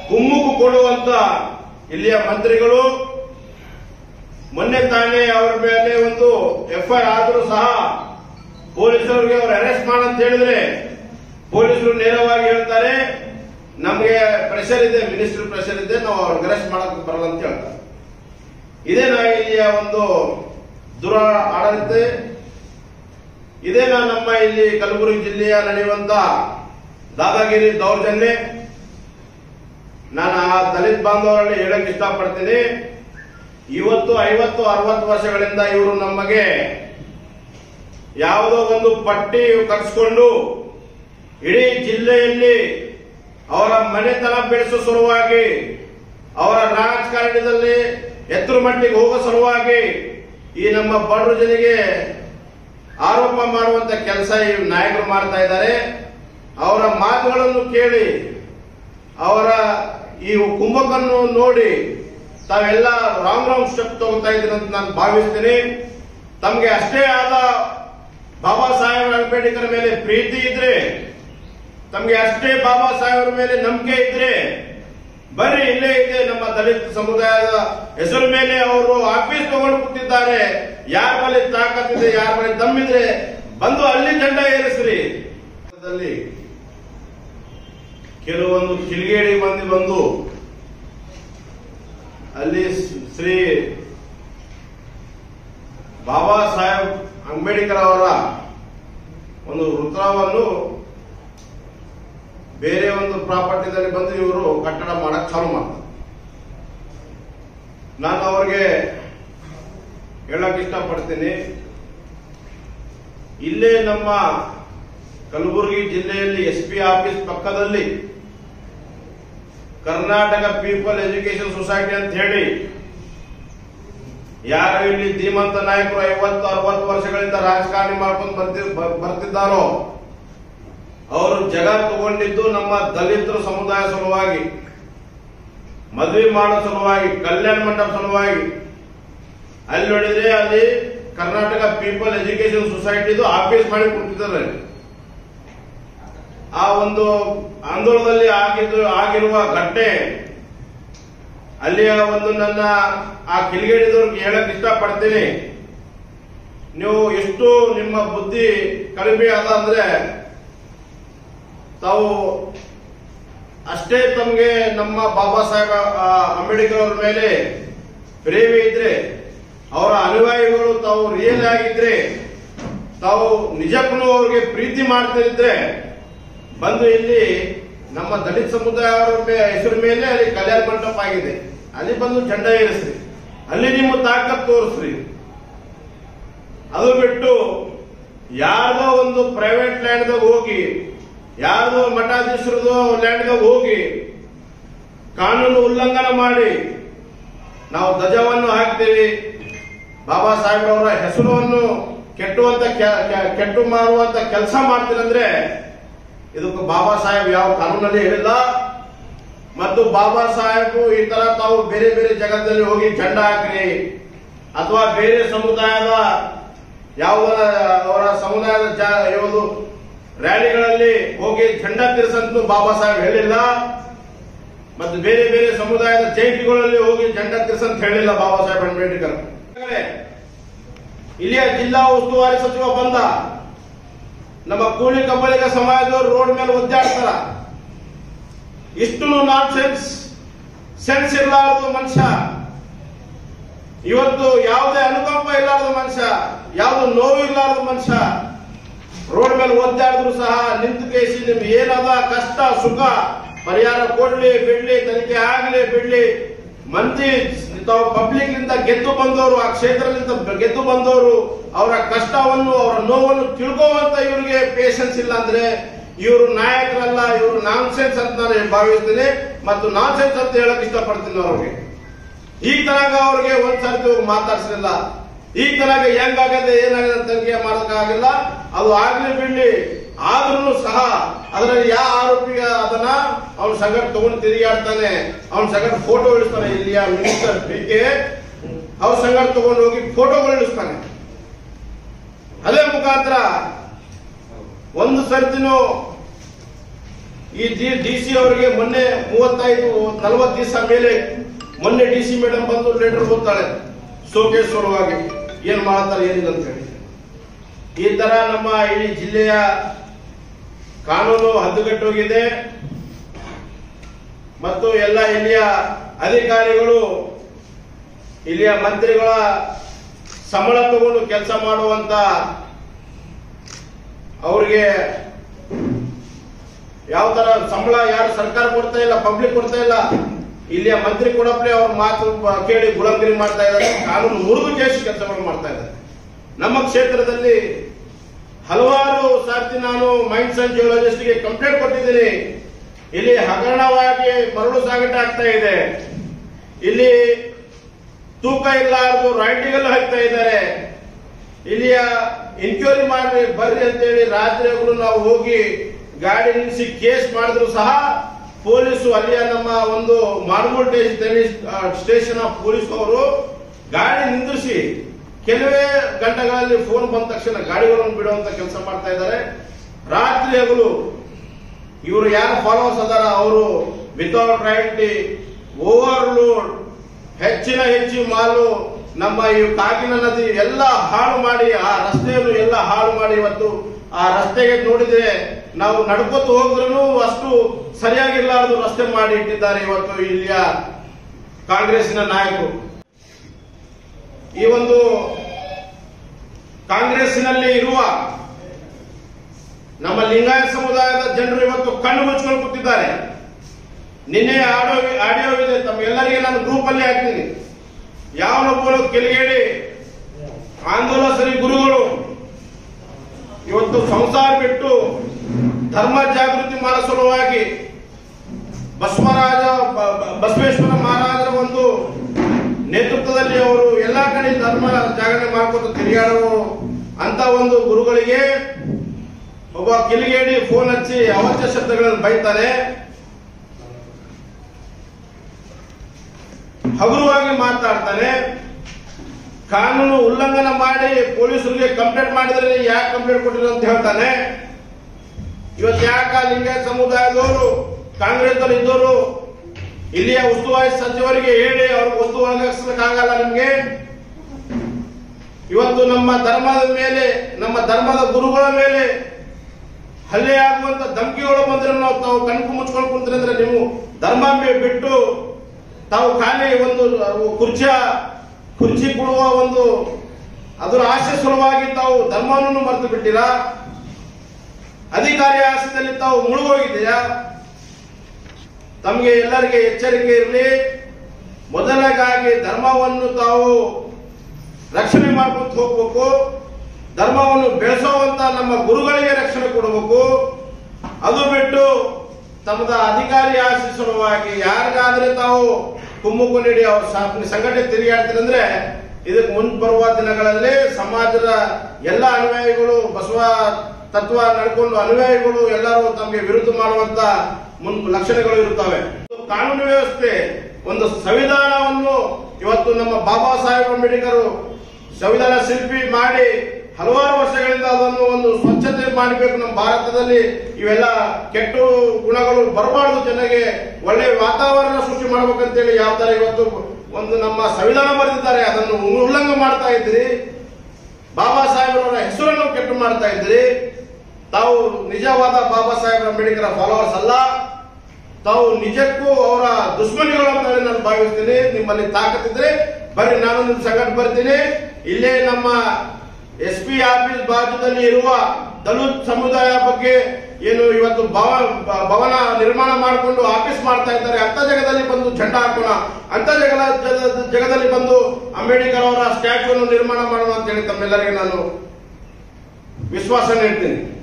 ಕುಮ್ಮುಕು ಕೊಡುವಂತ ಇಲ್ಲಿಯ ಮಂತ್ರಿಗಳು ಮೊನ್ನೆ ತಾನೇ ಅವರ ಮೇಲೆ ಒಂದು ಎಫ್ಐಆರ್ ಆದರೂ ಸಹ ಪೊಲೀಸರಿಗೆ ಅವರು ಅರೆಸ್ಟ್ ಮಾಡಂತ ಹೇಳಿದ್ರೆ ಪೊಲೀಸರು ನೇರವಾಗಿ ಹೇಳ್ತಾರೆ ನಮಗೆ ಪ್ರೆಷರ್ ಇದೆ ಮಿನಿಸ್ಟರ್ ಪ್ರೆಷರ್ ಇದೆ ನಾವು ಅವ್ರಿಗೆ ಅರೆಸ್ಟ್ ಮಾಡಕ್ ಬರಲ್ಲ ಅಂತ ಹೇಳ್ತಾರೆ ಇದೇನಾ ಇಲ್ಲಿಯ ಒಂದು ದುರ ಆಡಳಿತ ಇದೇನಾ ನಮ್ಮ ಇಲ್ಲಿ ಕಲಬುರಗಿ ಜಿಲ್ಲೆಯ ನಡೆಯುವಂತ ದಾದಾಗಿರಿ ದೌರ್ಜನ್ಯ ನಾನು ಆ ದಲಿತ ಬಾಂಧವರಲ್ಲಿ ಹೇಳಕ್ ಇಷ್ಟಪಡ್ತೀನಿ ಇವತ್ತು ಐವತ್ತು ಅರವತ್ತು ವರ್ಷಗಳಿಂದ ಇವರು ನಮಗೆ ಯಾವುದೋ ಒಂದು ಪಟ್ಟಿ ಕಟ್ಸ್ಕೊಂಡು ಇಡೀ ಜಿಲ್ಲೆಯಲ್ಲಿ ಅವರ ಮನೆತನ ಬೆಳೆಸುವ ಸಲುವಾಗಿ ಅವರ ರಾಜಕಾರಣದಲ್ಲಿ ಎತ್ತರ ಮಟ್ಟಿಗೆ ಹೋಗೋ ಸಲುವಾಗಿ ಈ ನಮ್ಮ ಬಡವರು ಜನಿಗೆ ಆರೋಪ ಮಾಡುವಂತ ಕೆಲಸ ಈ ನಾಯಕರು ಮಾಡ್ತಾ ಇದ್ದಾರೆ ಅವರ ಮಾತುಗಳನ್ನು ಕೇಳಿ ಅವರ ಈ ಕುಂಭಕನ್ನು ನೋಡಿ ತಾವೆಲ್ಲ ರಾಂಗ್ ರಾಂಗ್ ಸ್ಟೆಪ್ ತಗೋತಾ ಇದ್ದೀರಿ ಅಂತ ನಾನು ಭಾವಿಸ್ತೀನಿ ತಮಗೆ ಅಷ್ಟೇ ಆದ ಬಾಬಾ ಸಾಹೇಬ್ ಅಂಬೇಡ್ಕರ್ ಮೇಲೆ ಪ್ರೀತಿ ಇದ್ರೆ ತಮಗೆ ಅಷ್ಟೇ ಬಾಬಾ ಸಾಹೇಬ್ರ ಮೇಲೆ ನಂಬಿಕೆ ಇದ್ರೆ ಬರ್ರಿ ಇಲ್ಲೇ ಇದೆ ನಮ್ಮ ದಲಿತ ಸಮುದಾಯದ ಹೆಸರು ಮೇಲೆ ಅವರು ಆಫೀಸ್ ತಗೊಂಡು ಕೂತಿದ್ದಾರೆ ಯಾರ ಬಳಿ ತಾಕತ್ತಿದೆ ಯಾರ ಬಳಿ ದಮ್ಮಿದ್ರೆ ಬಂದು ಅಲ್ಲಿ ಜೆಂಡ ಏರಿಸ್ರಿ ದಲ್ಲಿ ಕೆಲವೊಂದು ಕಿಲ್ಗೇಡಿ ಮಂದಿ ಬಂದು ಅಲ್ಲಿ ಶ್ರೀ ಬಾಬಾ ಸಾಹೇಬ್ ಅಂಬೇಡ್ಕರ್ ಅವರ ಒಂದು ವೃತ್ತವನ್ನು ಬೇರೆ ಒಂದು ಪ್ರಾಪರ್ಟಿದಲ್ಲಿ ಬಂದು ಇವರು ಕಟ್ಟಡ ಮಾಡಕ್ ಚಾಲು ಮಾಡ್ತಾರೆ ನಾನು ಅವ್ರಿಗೆ ಹೇಳಕ್ ಇಷ್ಟಪಡ್ತೀನಿ ಇಲ್ಲೇ ನಮ್ಮ ಕಲಬುರಗಿ ಜಿಲ್ಲೆಯಲ್ಲಿ ಎಸ್ ಪಿ ಆಫೀಸ್ ಪಕ್ಕದಲ್ಲಿ ಕರ್ನಾಟಕ ಪೀಪಲ್ ಎಜುಕೇಶನ್ ಸೊಸೈಟಿ ಅಂತ ಹೇಳಿ ಯಾರು ಇಲ್ಲಿ ಧೀಮಂತ ನಾಯಕರು ಐವತ್ತು ಅರವತ್ತು ವರ್ಷಗಳಿಂದ ರಾಜಕಾರಣಿ ಮಾಡ್ಕೊಂಡು ಬರ್ತಿ- ಬ- ಬರ್ತಿದ್ದಾರೋ ಅವರು ಜಗ ತಗೊಂಡಿದ್ದು ನಮ್ಮ ದಲಿತರ ಸಮುದಾಯ ಸಲುವಾಗಿ ಮದುವೆ ಮಾಡೋ ಸಲುವಾಗಿ ಕಲ್ಯಾಣ ಮಂಟಪ ಸಲುವಾಗಿ ಅಲ್ಲಿ ನೋಡಿದ್ರೆ ಅಲ್ಲಿ ಕರ್ನಾಟಕ ಪೀಪಲ್ ಎಜುಕೇಶನ್ ಸೊಸೈಟಿದು ಆಫೀಸ್ ಮಾಡಿ ಕೊಡ್ತಿದ್ದಾರೆ ಆ ಒಂದು ಆಂದೋಲನದಲ್ಲಿ ಆಗಿದ್ದು ಆಗಿರುವ ಘಟನೆ ಅಲ್ಲಿಯ ಒಂದು ನನ್ನ ಆ ಕಿಲ್ಗೇಡಿದವ್ರಿಗೆ ಹೇಳಕ್ ಇಷ್ಟಪಡ್ತೀನಿ ನೀವು ಎಷ್ಟು ನಿಮ್ಮ ಬುದ್ಧಿ ಕಡಿಮೆ ಅದ ಅಂದ್ರೆ ತಾವು ಅಷ್ಟೇ ತಮಗೆ ನಮ್ಮ ಬಾಬಾ ಸಾಹೇಬ್ ಆ, ಅಂಬೇಡ್ಕರ್ ಅವ್ರ ಮೇಲೆ ಪ್ರೇಮ ಇದ್ರೆ ಅವರ ಅನುಯಾಯಿಗಳು ತಾವು ರಿಯಲ್ ಆಗಿದ್ರೆ ತಾವು ನಿಜಕ್ಕೂ ಅವ್ರಿಗೆ ಪ್ರೀತಿ ಮಾಡ್ತಿದ್ರೆ ಬಂದು ಇಲ್ಲಿ ನಮ್ಮ ದಲಿತ ಸಮುದಾಯ ಅವರ ಮೇ- ಹೆಸರು ಮೇಲೆ ಅಲ್ಲಿ ಕಲ್ಯಾಣ ಮಂಟಪ ಆಗಿದೆ ಅಲ್ಲಿ ಬಂದು ಜೆಂಡ ಏರಿಸ್ರಿ ಅಲ್ಲಿ ನಿಮ್ಮ ತಾಕತ್ ತೋರಿಸ್ರಿ ಅದು ಬಿಟ್ಟು ಯಾರ್ದೋ ಒಂದು ಪ್ರೈವೇಟ್ ಲ್ಯಾಂಡ್ದಾಗ ಹೋಗಿ ಯಾರ್ದೋ ಮಠಾಧೀಶರದು ಲ್ಯಾಂಡ್ದಾಗ ಹೋಗಿ ಕಾನೂನು ಉಲ್ಲಂಘನೆ ಮಾಡಿ ನಾವು ಧ್ವಜವನ್ನು ಹಾಕ್ತೀವಿ ಬಾಬಾ ಸಾಹೇಬ್ರವರ ಹೆಸರನ್ನು ಕೆಟ್ಟುವಂತ ಕೆ- ಕೆ- ಕೆಟ್ಟು ಮಾರುವಂತ ಕೆಲಸ ಮಾಡ್ತೀರಂದ್ರೆ ಇದಕ್ಕೆ ಬಾಬಾ ಸಾಹೇಬ್ ಯಾವ ಕಾನೂನಲ್ಲಿ ಹೇಳಿಲ್ಲ ಮತ್ತು ಬಾಬಾ ಸಾಹೇಬ್ ಈ ತರ ತಾವು ಬೇರೆ ಬೇರೆ ಜಗತ್ತಲ್ಲಿ ಹೋಗಿ ಜೆಂಡ ಹಾಕ್ರಿ ಅಥವಾ ಬೇರೆ ಸಮುದಾಯದ ಯಾವ ಅವರ ಸಮುದಾಯದ ಜ- ಯಾವುದು ರ್ಯಾಲಿಗಳಲ್ಲಿ ಹೋಗಿ ಜೆಂಡ ತಿರ್ಸಂತೂ ಬಾಬಾ ಸಾಹೇಬ್ ಹೇಳಿಲ್ಲ ಮತ್ತು ಬೇರೆ ಬೇರೆ ಸಮುದಾಯದ ಜಯಂತಿಗಳಲ್ಲಿ ಹೋಗಿ ಜೆಂಡ ತಿರ್ಸಂತ ಹೇಳಿಲ್ಲ ಬಾಬಾ ಸಾಹೇಬ್ ಅಂಬೇಡ್ಕರ್ ಇಲ್ಲಿಯ ಜಿಲ್ಲಾ ಉಸ್ತುವಾರಿ ಸಚಿವ ಬಂದ ನಮ್ಮ ಕೂಲಿ ಕಬ್ಬಲಿಗ ಸಮಾಜದವರು ರೋಡ್ ಮೇಲೆ ಒದ್ದಾಡ್ತಾರ ಇಷ್ಟು ನಾನ್ ಸೆನ್ಸ್ ಸೆನ್ಸ್ ಇರಲಾರದು ಮನುಷ್ಯ ಇವತ್ತು ಯಾವುದೇ ಅನುಕಂಪ ಇರಲಾರದು ಮನುಷ್ಯ ಯಾವುದು ನೋವು ಇರಲಾರದು ಮನುಷ್ಯ ರೋಡ್ ಮೇಲೆ ಒದ್ದಾಡಿದ್ರು ಸಹ ನಿಂತು ಕೇಸಿ ನಿಮ್ಗೆ ಏನದ ಕಷ್ಟ ಸುಖ ಪರಿಹಾರ ಕೊಡ್ಲಿ ಬಿಡ್ಲಿ ತನಿಖೆ ಆಗ್ಲಿ ಬಿಡ್ಲಿ ಮಂದಿ ತಾವು ಪಬ್ಲಿಕ್ ನಿಂದ ಗೆದ್ದು ಬಂದವರು ಆ ಕ್ಷೇತ್ರದಿಂದ ಗೆದ್ದು ಬಂದವರು ಅವರ ಕಷ್ಟವನ್ನು ಅವರ ನೋವನ್ನು ತಿಳ್ಕೋವಂತ ಇವರಿಗೆ ಪೇಷನ್ಸ್ ಇಲ್ಲ ಅಂದ್ರೆ ಇವರು ನಾಯಕರಲ್ಲ ಇವರು ನಾನ್ ಸೆನ್ಸ್ ಅಂತ ನಾನು ಭಾವಿಸ್ತೀನಿ ಮತ್ತು ನಾನ್ ಸೆನ್ಸ್ ಅಂತ ಹೇಳಕ್ ಇಷ್ಟಪಡ್ತೀನಿ ಅವ್ರಿಗೆ ಈ ತನಕ ಅವ್ರಿಗೆ ಒಂದ್ ಸರ್ತಿ ಹೋಗಿ ಮಾತಾಡ್ಸಲಿಲ್ಲ ಈ ತನಕ ಹೆಂಗಾಗದೆ ಏನಾಗಿದೆ ಅಂತ ತನಿಖೆ ಮಾಡೋಕ್ಕಾಗಿಲ್ಲ ಅದು ಆಗ್ಲಿ ಬಿಡ್ಲಿ ಆದ್ರೂ ಸಹ ಅದರಲ್ಲಿ ಯಾವ ಆರೋಪಿಗ ಅದನ್ನ ಅವನ ಸಂಗಟ ತಗೊಂಡು ತಿರುಗಾಡ್ತಾನೆ ಅವನ ಸಂಗಟ ಫೋಟೋ ಇಳಿಸ್ತಾನೆ ಇಲ್ಲಿಯ ಮಿನಿಸ್ಟರ್ ಪಿ ಕೆ ಅವ್ರ ಸಂಗಟ ತಗೊಂಡು ಹೋಗಿ ಫೋಟೋಗಳು ಇಳಿಸ್ತಾನೆ ಅದೇ ಮುಖಾಂತರ ಒಂದು ಸರ್ತಿನೂ ಈ ಡಿ ಸಿ ಅವರಿಗೆ ಮೊನ್ನೆ ಮೂವತ್ತೈದು ನಲವತ್ತು ದಿವಸ ಮೇಲೆ ಮೊನ್ನೆ ಡಿ ಸಿ ಮೇಡಮ್ ಬಂದು ಲೆಟರ್ ಓದ್ತಾಳೆ ಶೋಕೇಶ್ ಸಲುವಾಗಿ ಏನ್ ಮಾಡ್ತಾರೆ ಏನಿಲ್ಲ ಅಂತ ಹೇಳಿ ಈ ತರ ನಮ್ಮ ಇಡೀ ಜಿಲ್ಲೆಯ ಕಾನೂನು ಹದ್ದುಗಟ್ಟೋಗಿದೆ ಮತ್ತು ಎಲ್ಲ ಇಲ್ಲಿಯ ಅಧಿಕಾರಿಗಳು ಇಲ್ಲಿಯ ಮಂತ್ರಿಗಳ ಸಂಬಳ ತಗೊಂಡು ಕೆಲಸ ಮಾಡುವಂತ ಅವರಿಗೆ ಯಾವ ತರ ಸಂಬಳ ಯಾರು ಸರ್ಕಾರ ಕೊಡ್ತಾ ಇಲ್ಲ ಪಬ್ಲಿಕ್ ಕೊಡ್ತಾ ಇಲ್ಲ ಇಲ್ಲಿಯ ಮಂತ್ರಿ ಕೊಡಪ್ಲೆ ಅವ್ರ ಮಾತು ಬ- ಕೇಳಿ ಗುಲಾಮಗಿರಿ ಮಾಡ್ತಾ ಇದ್ದಾರೆ ಕಾನೂನು ಮುರಿದು ಕೇಸಿ ಕೆಲಸಗಳು ಮಾಡ್ತಾ ಇದ್ದಾರೆ ನಮ್ಮ ಕ್ಷೇತ್ರದಲ್ಲಿ ಹಲವಾರು ಸಾರ್ತಿ ನಾನು ಮೈನ್ಸ್ ಅಂಡ್ ಜಿಯೋಲಜಿಸ್ಟ್ಗೆ ಕಂಪ್ಲೇಂಟ್ ಕೊಟ್ಟಿದ್ದೀನಿ ಇಲ್ಲಿ ಹಗರಣವಾಗಿ ಮರಳು ಸಾಗಾಟ ಆಗ್ತಾ ಇದೆ ಇಲ್ಲಿ ತೂಕ ಇಲ್ಲಾರದು ರಾಯ್ಟಿಗಲ್ ಹಾಕ್ತಾ ಇದ್ದಾರೆ ಇಲ್ಲಿಯ ಎನ್ಕ್ವೈರಿ ಮಾಡಿ ಬರ್ರಿ ಅಂತೇಳಿ ರಾತ್ರಿ ಹಗಲು ನಾವು ಹೋಗಿ ಗಾಡಿ ನಿಲ್ಲಿಸಿ ಕೇಸ್ ಮಾಡಿದ್ರು ಸಹ ಪೊಲೀಸು ಅಲ್ಲಿಯ ನಮ್ಮ ಒಂದು ಮಾರ್ಮೂಲ್ ಸ್ಟೇಷನ್ ಆಫ್ ಪೊಲೀಸ್ ಅವರು ಗಾಡಿ ನಿಂದಿರಿಸಿ ಕೆಲವೇ ಗಂಟೆಗಳಲ್ಲಿ ಫೋನ್ ಬಂದ ತಕ್ಷಣ ಗಾಡಿಗಳನ್ನು ಬಿಡುವಂತ ಕೆಲಸ ಮಾಡ್ತಾ ಇದ್ದಾರೆ ರಾತ್ರಿ ಹಗಲು ಇವರು ಯಾರು ಫಾಲೋವರ್ಸ್ ಅದಾರ ಅವರು ವಿತೌಟ್ ರೈಟ್ ಓವರ್ಲೋಡ್ ಹೆಚ್ಚಿನ ಹೆಚ್ಚು ಮಾಲು ನಮ್ಮ ಈ ಕಾಗಿನ ನದಿ ಎಲ್ಲ ಹಾಳು ಮಾಡಿ ಆ ರಸ್ತೆಯನ್ನು ಎಲ್ಲ ಹಾಳು ಮಾಡಿ ಇವತ್ತು ಆ ರಸ್ತೆಗೆ ನೋಡಿದ್ರೆ ನಾವು ನಡ್ಕೊತ ಹೋದ್ರೂ ಅಷ್ಟು ಸರಿಯಾಗಿರ್ಲಾರ್ದು ರಸ್ತೆ ಮಾಡಿ ಇಟ್ಟಿದ್ದಾರೆ ಇವತ್ತು ಇಲ್ಲಿಯ ಕಾಂಗ್ರೆಸ್ಸಿನ ನಾಯಕರು ಈ ಒಂದು ಕಾಂಗ್ರೆಸ್ಸಿನಲ್ಲಿ ಇರುವ ನಮ್ಮ ಲಿಂಗಾಯತ ಸಮುದಾಯದ ಜನರು ಇವತ್ತು ಕಣ್ಣು ಮುಚ್ಕೊಂಡು ಕೂತಿದ್ದಾರೆ ನಿನ್ನೆ ಆಡಿಯೋ ಆಡಿಯೋ ಇದೆ ತಮ್ಮೆಲ್ಲರಿಗೆ ನಾನು ಗ್ರೂಪ್ ಅಲ್ಲಿ ಹಾಕ್ತೀನಿ ಯಾವನೊಬ್ಬರು ಕೆಳಗೇಡಿ ಆಂದೋಲಸರಿ ಗುರುಗಳು ಇವತ್ತು ಸಂಸಾರ ಬಿಟ್ಟು ಧರ್ಮ ಜಾಗೃತಿ ಮಾಡೋ ಸಲುವಾಗಿ ಬಸವರಾಜ ಬ- ಬ- ಬಸವೇಶ್ವರ ಮಹಾರಾಜರ ಒಂದು ನೇತೃತ್ವದಲ್ಲಿ ಅವರು ಎಲ್ಲಾ ಕಡೆ ಧರ್ಮ ಜಾಗರಣೆ ಮಾಡ್ಕೊತ ತಿರುಗಾಡುವ ಅಂತ ಒಂದು ಗುರುಗಳಿಗೆ ಒಬ್ಬ ಕಿಲಿಗೇಡಿ ಫೋನ್ ಹಚ್ಚಿ ಅವಾಚ್ಯ ಶಬ್ದಗಳನ್ನು ಬೈತಾರೆ ಹಗುರವಾಗಿ ಮಾತಾಡ್ತಾನೆ ಕಾನೂನು ಉಲ್ಲಂಘನೆ ಮಾಡಿ ಪೊಲೀಸರಿಗೆ ಕಂಪ್ಲೇಂಟ್ ಮಾಡಿದ್ರೆ ಯಾಕೆ ಕಂಪ್ಲೇಂಟ್ ಕೊಟ್ಟಿದ್ರು ಅಂತ ಹೇಳ್ತಾನೆ ಇವತ್ತು ಯಾಕ ಲಿಂಗಾಯತ ಸಮುದಾಯದವರು ಕಾಂಗ್ರೆಸ್ನಲ್ಲಿ ಇದ್ದವರು ಇಲ್ಲಿಯ ಉಸ್ತುವಾರಿ ಸಚಿವರಿಗೆ ಹೇಳಿ ಅವ್ರಿಗೆ ಒಂದು ಒಳಗಿಸ್ಲಿಕ್ಕಾಗಲ್ಲ ನಿಮ್ಗೆ ಇವತ್ತು ನಮ್ಮ ಧರ್ಮದ ಮೇಲೆ ನಮ್ಮ ಧರ್ಮದ ಗುರುಗಳ ಮೇಲೆ ಹಲ್ಲೆ ಆಗುವಂತ ಧಮಕಿಗಳು ಬಂದ್ರೆ ನಾವು ತಾವು ಕಣ್ಕು ಮುಚ್ಕೊಂಡು ಕುಂತ್ರೆ ಅಂದ್ರೆ ನೀವು ಧರ್ಮ ಬಿ- ಬಿಟ್ಟು ತಾವು ಖಾಲಿ ಒಂದು ಕುರ್ಚಿಯ ಕುರ್ಚಿ ಕೊಡುವ ಒಂದು ಅದರ ಆಶೆ ಸಲುವಾಗಿ ತಾವು ಧರ್ಮವನ್ನು ಮರೆತು ಬಿಟ್ಟಿರಾ ಅಧಿಕಾರಿ ಆಸೆಯಲ್ಲಿ ತಾವು ಮುಳುಗೋಗಿದ್ದೀರಾ ತಮಗೆ ಎಲ್ಲರಿಗೆ ಎಚ್ಚರಿಕೆ ಇರಲಿ ಮೊದಲಗಾಗಿ ಧರ್ಮವನ್ನು ತಾವು ರಕ್ಷಣೆ ಮಾಡ್ಕೊಂತ ಹೋಗ್ಬೇಕು ಧರ್ಮವನ್ನು ಬೆಳೆಸುವಂತ ನಮ್ಮ ಗುರುಗಳಿಗೆ ರಕ್ಷಣೆ ಕೊಡಬೇಕು ಅದು ಬಿಟ್ಟು ತಮ್ಮದ ಅಧಿಕಾರಿ ಆಸೆ ಸಲುವಾಗಿ ಯಾರಿಗಾದ್ರೆ ತಾವು ಕುಮ್ಮಕ್ಕು ನೀಡಿ ಅವ್ರ ಸಾ- ಸಂಘಟನೆ ತಿರುಗಾಡ್ತಾರೆ ಅಂದ್ರೆ ಇದಕ್ಕೆ ಮುಂದ್ ಬರುವ ದಿನಗಳಲ್ಲಿ ಸಮಾಜದ ಎಲ್ಲ ಅನುಯಾಯಿಗಳು ಬಸವ ತತ್ವ ನಡ್ಕೊಂಡು ಅನುಯಾಯಿಗಳು ಎಲ್ಲರೂ ತಮಗೆ ವಿರುದ್ಧ ಮಾಡುವಂತ ಮುನ್ ಲಕ್ಷಣಗಳು ಇರುತ್ತವೆ ಕಾನೂನು ವ್ಯವಸ್ಥೆ ಒಂದು ಸಂವಿಧಾನವನ್ನು ಇವತ್ತು ನಮ್ಮ ಬಾಬಾ ಸಾಹೇಬ್ ಅಂಬೇಡ್ಕರ್ ಸಂವಿಧಾನ ಶಿಲ್ಪಿ ಮಾಡಿ ಹಲವಾರು ವರ್ಷಗಳಿಂದ ಅದನ್ನು ಒಂದು ಸ್ವಚ್ಛತೆ ಮಾಡಬೇಕು ನಮ್ಮ ಭಾರತದಲ್ಲಿ ಇವೆಲ್ಲ ಕೆಟ್ಟ ಗುಣಗಳು ಬರಬಾರದು ಜನಗೆ ಒಳ್ಳೆ ವಾತಾವರಣ ಸೃಷ್ಟಿ ಮಾಡ್ಬೇಕಂತೇಳಿ ಯಾವ ತರ ಇವತ್ತು ಒಂದು ನಮ್ಮ ಸಂವಿಧಾನ ಬರೆದಿದ್ದಾರೆ ಅದನ್ನು ಉಲ್ಲಂಘನೆ ಮಾಡ್ತಾ ಇದ್ರಿ ಬಾಬಾ ಸಾಹೇಬ್ರವರ ಹೆಸರನ್ನು ಕೆಟ್ಟು ಮಾಡ್ತಾ ಇದ್ರಿ ತಾವು ನಿಜವಾದ ಬಾಬಾ ಸಾಹೇಬ್ ಅಂಬೇಡ್ಕರ್ ಫಾಲೋವರ್ಸ್ ಅಲ್ಲ ತಾವು ನಿಜಕ್ಕೂ ಅವರ ದುಶ್ಮನಿಗಳು ಅಂತ ಹೇಳಿ ನಾನು ಭಾವಿಸ್ತೀನಿ ನಿಮ್ಮಲ್ಲಿ ತಾಕತ್ತಿದ್ರೆ ಬರ್ರಿ ನಾನು ನಿಮ್ಮ ಸಂಘಟ ಬರ್ತೀನಿ ಇಲ್ಲೇ ನಮ್ಮ ಎಸ್ ಪಿ ಆಫೀಸ್ ಬಾಜುದಲ್ಲಿ ಇರುವ ದಲಿತ್ ಸಮುದಾಯ ಬಗ್ಗೆ ಏನು ಇವತ್ತು ಭವ ಬ- ಭವನ ನಿರ್ಮಾಣ ಮಾಡಿಕೊಂಡು ಆಫೀಸ್ ಮಾಡ್ತಾ ಇದ್ದಾರೆ ಅಂತ ಜಾಗದಲ್ಲಿ ಬಂದು ಝಂಡ ಹಾಕೋಣ ಅಂತ ಜಗದ ಜಗದ- ಜಗದಲ್ಲಿ ಬಂದು ಅಂಬೇಡ್ಕರ್ ಅವರ ಸ್ಟ್ಯಾಚ್ಯೂವನ್ನು ನಿರ್ಮಾಣ ಮಾಡೋಣ ಅಂತ ಹೇಳಿ ತಮ್ಮೆಲ್ಲರಿಗೆ ನಾನು ವಿಶ್ವಾಸ ನೀಡ್ತೀನಿ